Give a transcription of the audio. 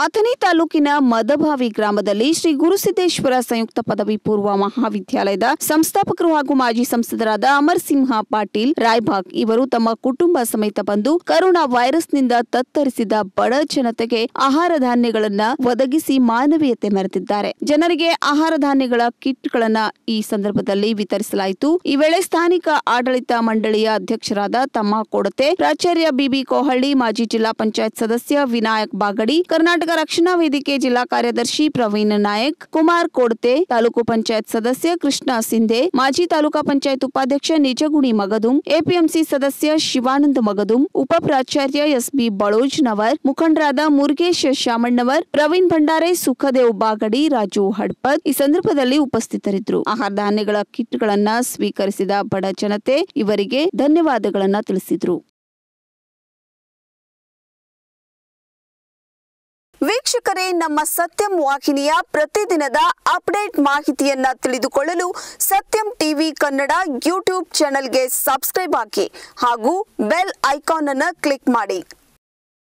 ಅಥಣಿ ತಾಲೂಕಿನ ಮದಭಾವಿ ಗ್ರಾಮದಲ್ಲಿ ಶ್ರೀ ಗುರುಸಿದ್ದೇಶ್ವರ ಸಂಯುಕ್ತ ಪದವಿ ಪೂರ್ವ ಮಹಾವಿದ್ಯಾಲಯದ ಸಂಸ್ಥಾಪಕರು ಹಾಗೂ ಮಾಜಿ ಸಂಸದರಾದ ಅಮರ್ ಸಿಂಹ ಪಾಟೀಲ್ ರಾಯ್ಬಾಗ್ ಇವರು ತಮ್ಮ ಕುಟುಂಬ ಸಮೇತ ಬಂದು ಕರೋನಾ ವೈರಸ್ನಿಂದ ತತ್ತರಿಸಿದ ಬಡ ಜನತೆಗೆ ಆಹಾರ ಧಾನ್ಯಗಳನ್ನ ಒದಗಿಸಿ ಮಾನವೀಯತೆ ಮೆರೆದಿದ್ದಾರೆ ಜನರಿಗೆ ಆಹಾರ ಧಾನ್ಯಗಳ ಕಿಟ್ಗಳನ್ನ ಈ ಸಂದರ್ಭದಲ್ಲಿ ವಿತರಿಸಲಾಯಿತು ಈ ವೇಳೆ ಸ್ಥಾನಿಕ ಆಡಳಿತ ಮಂಡಳಿಯ ಅಧ್ಯಕ್ಷರಾದ ತಮ್ಮ ಕೊಡತೆ ಪ್ರಾಚಾರ್ಯ ಬಿಬಿ ಕೋಹಳ್ಳಿ ಮಾಜಿ ಜಿಲ್ಲಾ ಪಂಚಾಯತ್ ಸದಸ್ಯ ವಿನಾಯಕ್ ಬಾಗಡಿ ಕರ್ನಾಟಕ ರಕ್ಷಣಾ ವೇದಿಕೆ ಜಿಲ್ಲಾ ಕಾರ್ಯದರ್ಶಿ ಪ್ರವೀಣ್ ನಾಯಕ್ ಕುಮಾರ್ ಕೊಡತೆ ತಾಲೂಕು ಪಂಚಾಯತ್ ಸದಸ್ಯ ಕೃಷ್ಣ ಸಿಂಧೆ ಮಾಜಿ ತಾಲೂಕಾ ಪಂಚಾಯತ್ ಉಪಾಧ್ಯಕ್ಷ ನಿಜಗುಣಿ ಮಗದುಂ ಎಪಿಎಂಸಿ ಸದಸ್ಯ ಶಿವಾನಂದ ಮಗದುಂ ಉಪ ಪ್ರಾಚಾರ್ಯ ಎಸ್ಬಿ ಬಳೋಜ್ನವರ್ ಮುಖಂಡರಾದ ಮುರುಗೇಶ್ ಶಾಮಣ್ಣವರ್ ಪ್ರವೀಣ್ ಭಂಡಾರೆ ಸುಖದೇವ್ ಬಾಗಡಿ ರಾಜು ಹಡ್ಪದ್ ಈ ಸಂದರ್ಭದಲ್ಲಿ ಉಪಸ್ಥಿತರಿದ್ದರು ಆಹಾರ ಧಾನ್ಯಗಳ ಕಿಟ್ಗಳನ್ನ ಸ್ವೀಕರಿಸಿದ ಬಡ ಜನತೆ ಇವರಿಗೆ ಧನ್ಯವಾದಗಳನ್ನ ತಿಳಿಸಿದ್ರು ವೀಕ್ಷಕರೇ ನಮ್ಮ ಸತ್ಯಂ ವಾಹಿನಿಯ ಪ್ರತಿದಿನದ ಅಪ್ಡೇಟ್ ಮಾಹಿತಿಯನ್ನ ತಿಳಿದುಕೊಳ್ಳಲು ಸತ್ಯಂ ಟಿವಿ ಕನ್ನಡ ಯೂಟ್ಯೂಬ್ ಚಾನೆಲ್ಗೆ ಸಬ್ಸ್ಕ್ರೈಬ್ ಹಾಕಿ ಹಾಗೂ ಬೆಲ್ ಐಕಾನ್ ಅನ್ನು ಕ್ಲಿಕ್ ಮಾಡಿ